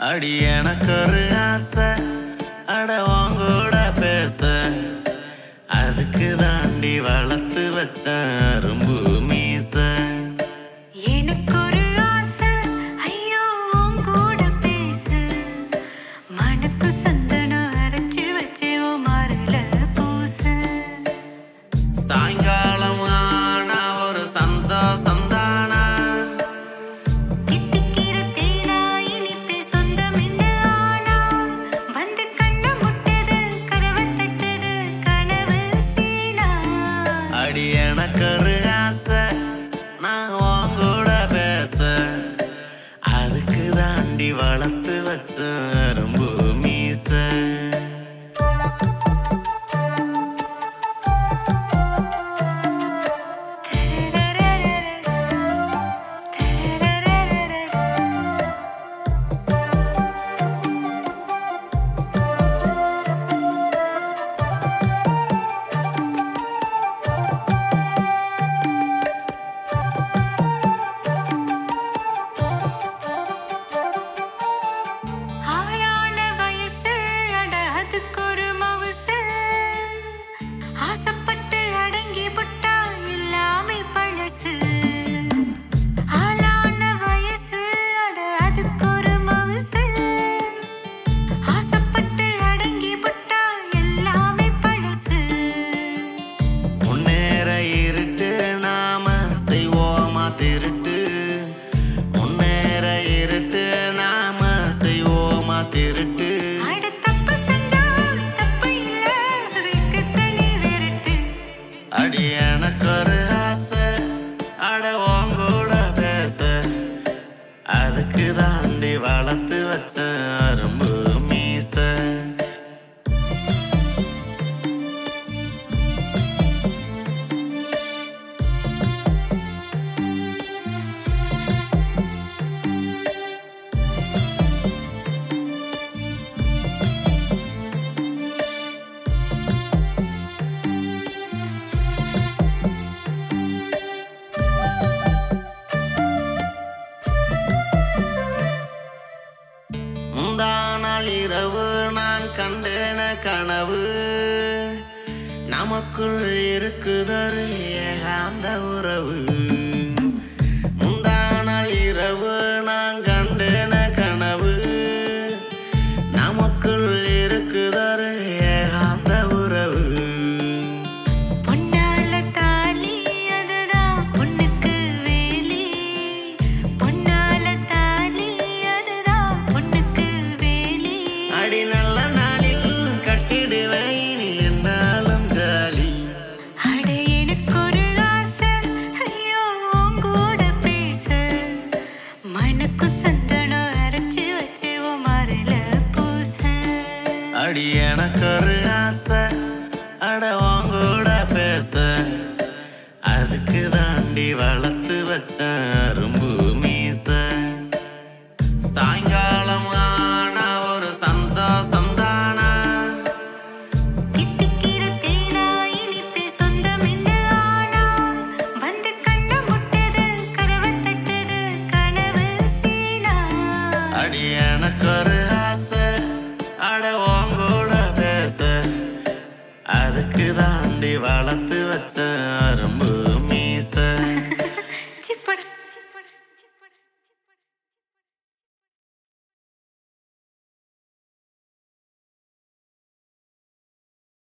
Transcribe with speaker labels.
Speaker 1: அடி எனக்கு ஒரு ஆசை அட வாங்கூட பேச அதுக்கு தாண்டி வளர்த்து வச்ச அரும்பு மீச
Speaker 2: எனக்கு ஒரு ஆசை ஐயோ உன் கூட பேச மனக்கு சந்தனம் அரைச்சு வச்சு உன் மாறுல பூச
Speaker 1: சாயங்காலம் ஆனா ஒரு சந்தோஷம் தானா
Speaker 2: தித்திக்கிற தேனா இனிப்பே சொந்தம் என்ன ஆனா வந்து கண்ணு முட்டது கதவை தட்டுது கனவு சீனா
Speaker 1: அடி எனக்கு ஒரு ஆசை நான் வாங்கூட பேச அதுக்கு தாண்டி வளர்த்து வச்ச அரும்பு மீச
Speaker 2: ஆளான வயசு அட அதுக்கு ஒரு மவுசு ஆசைப்பட்டு அடங்கி புட்டா எல்லாமே பழசு ஆளான வயசு அட அதுக்கு ஒரு மவுசு ஆசைப்பட்டு அடங்கி புட்டா எல்லாமே பழசு
Speaker 1: முன்னேற இருட்டு நாம செய்வோமா திருட்டு முன்னேற இருட்டு நாம செய்வோமா திருட்டு
Speaker 2: அட தப்பு செஞ்சா தப்பு இல்ல வெக்கு தனி விரட்டு
Speaker 1: அடி எனக்கு ஒரு ஆசை அட உங்கூட பேச அதுக்கு தாண்டி வளர்த்து வச்ச அரும்பு மீச முந்தானால் இரவு நான் கண்டேன கனவு நமக்குள் இருக்குதொரு ஏகாந்த உறவு முந்தானால் இரவு நான் கண்டேன கனவு நமக்குள் இருக்குதொரு ஏகாந்த உறவு
Speaker 2: பொன்னால தாலி அதுதான் பொண்ணுக்கு வேலி பொன்னால தாலி அதுதான் பொண்ணுக்கு வேலி
Speaker 1: அடி நல்ல நாளில் கட்டிடுவேன் இனி என்னாலும் ஜாலி
Speaker 2: அட எனக்கு ஒரு ஆசை ஐயோ உன் கூட பேச மனக்கு சந்தனம் அரைச்சு வச்சு உன் மாறுல பூச
Speaker 1: அடி எனக்கு ஒரு ஆசை அட வாங்கூட பேச அதுக்கு தாண்டி வளர்த்து வச்ச அரும்பு மீச சாயங்காலம் ஆனா ஒரு சந்தோஷம் தானா
Speaker 2: தித்திக்கிற தேனா இனிப்பே சொந்தம் என்ன ஆனா வந்து கண்ணு முட்டது கதவை தட்டுது கனவு சீனா
Speaker 1: அடி எனக்கு ஒரு ஆசை அட வாங்கூட பேச அதுக்கு தாண்டி வளர்த்து வச்ச அரும்பு